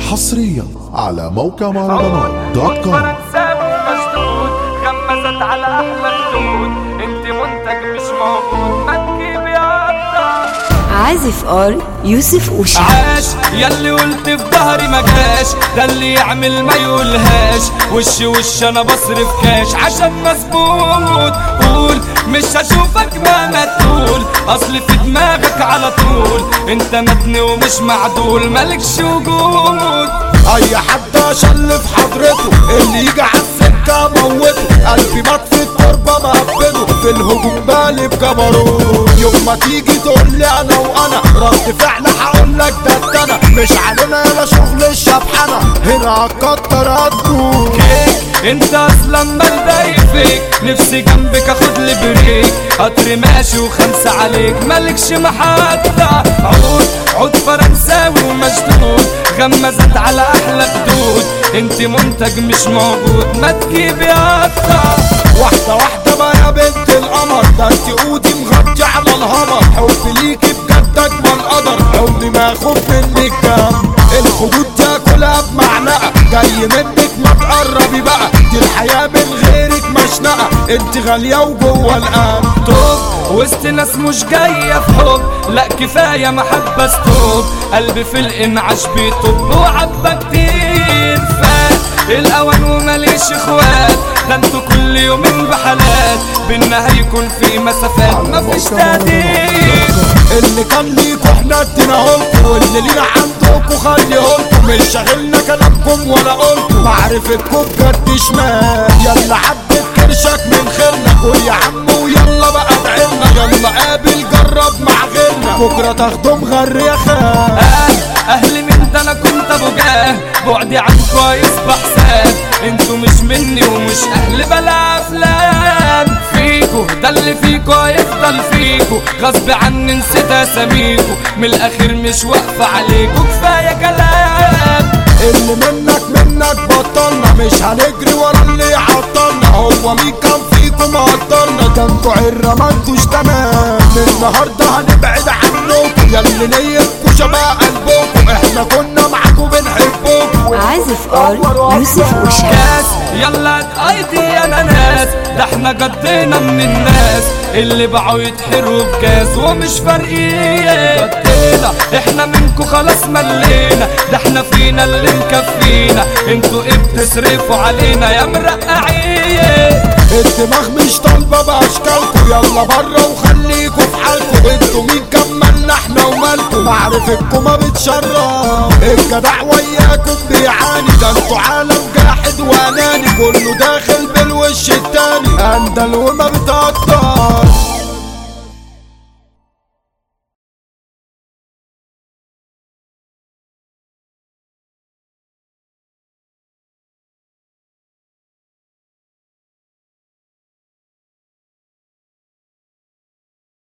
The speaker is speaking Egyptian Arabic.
حصريا على موقع مهرجانات دوت كوم فرنساوي مشدود غمزت على احلى خدود انت منتج مش موجود ما تجيب يا قطة عازف ار يوسف اوشا عاش ياللي قلت في ظهري ما جاش ده اللي يعمل ما يقولهاش وش وش انا بصرف كاش عشان مظبوط قول مش هشوفك مهما تقول اصل في دماغك على طول انت متن ومش معدول مالكش وجود اي حد اشل في حضرته اللي يجي على السكه موته قلبي مات في التربه مهبده في الهجوم بالي بجبروت يوم ما تيجي تقول لي انا وانا رد فعل هقول لك ده انا مش علينا يلا شغل الشبحنه هنا هتكتر هتدوس كيك انت اصلا مال فيك نفسي جنبك اخد لي بريك قطر ماشي وخمسة عليك مالكش محطة عود عود فرنساوي ومشدود غمزت على احلى خدود انت منتج مش موجود ما تجيبي قطة واحدة واحدة بقى يا بنت القمر ده انت قودي مغطي على الهمر حب ليكي بجد اجمل قدر عمري ما اخد منك جنب الخدود تاكلها بمعلقة جاي منك ما تقربي بقى دي الحياة من غيرك مشنقة انت غالية وجوه القلب توب وسط ناس مش جاية في حب لا كفاية محبة ستوب قلبي في الانعاش بيطب وعبى كتير فات الاوان وماليش اخوات ده انتوا كل يومين بحالات بينا هيكون في مسافات مفيش تقدير اللي كان ليكوا احنا اديناهولكوا واللي لينا عندكوا خليهولكوا مش شاغلنا كلامكم ولا قولكوا معرفتكوا بجد شمال يلا عدت كرشك من خيرنا قول يا عم ويلا بقى ادعيلنا يلا قابل جرب مع غيرنا بكره تاخدوا مغري يا خال آه اهلي من ده انا كنت ابو جاه بعدي عنكوا يصبح ساد انتوا مش مني ومش اهل بلا افلام فيكوا ده اللي فيكوا هيفضل فيكوا غصب عني نسيت اساميكوا من الاخر مش واقفه عليكوا كفايه كلام اللي منك منك بطلنا مش هنجري ورا اللي يعطلنا هو مين كان فيكم مقدرنا ده انتوا عرة ما انتوش تمام من النهارده هنبعد عنكم يا اللي نيتكوا شبه قلبكم احنا كنا معاكم بنحبكم عازف ار يوسف اوشا كاس يلا ايدي يا ناس ده احنا قضينا من الناس اللي باعوا يتحروا بكاس ومش فارقين قضينا احنا منكو خلاص ملينا ده احنا فينا اللي مكفينا انتوا ايه بتصرفوا علينا يا مرقعين الدماغ مش طالبة بأشكالكم يلا بره وخليكوا في حالكم انتوا مين كملنا احنا ومالكم معرفتكم ما بتشرف الجدع وياكم بيعاني ده انتوا عالم جاحد واناني كله داخل بالوش التاني اندل وما بتقدر